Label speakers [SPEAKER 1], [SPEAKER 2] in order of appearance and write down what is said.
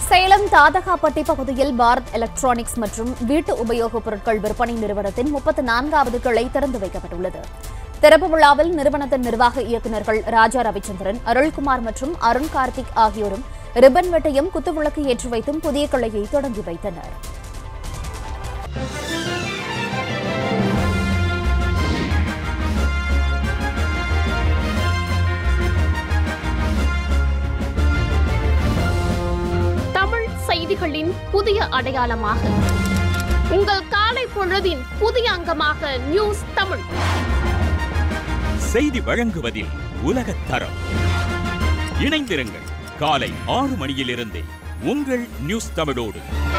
[SPEAKER 1] சேலம் தாதகாப்பட்டி பகுதியில் பாரத் எலக்ட்ரானிக்ஸ் மற்றும் வீட்டு உபயோகப் பொருட்கள் விற்பனை நிறுவனத்தின் முப்பத்தி நான்காவது கிளை திறந்து வைக்கப்பட்டுள்ளது திறப்பு விழாவில் நிறுவனத்தின் நிர்வாக இயக்குநர்கள் ராஜா ரவிச்சந்திரன் அருள்குமார் மற்றும் அருண் கார்த்திக் ஆகியோரும் ரிப்பன் வெட்டையும் குத்துவிளக்கு ஏற்றி வைத்தும் புதிய கிளையை தொடங்கி வைத்தனர்
[SPEAKER 2] தமிழ் செய்திகளின் புதிய அடையாளமாக உங்கள் காலை பொழுதின் புதிய அங்கமாக நியூஸ் தமிழ்
[SPEAKER 3] செய்தி வழங்குவதில் உலகத் தரம் இணைந்திருங்கள் காலை ஆறு மணியிலிருந்தே உங்கள் நியூஸ் தமிழோடு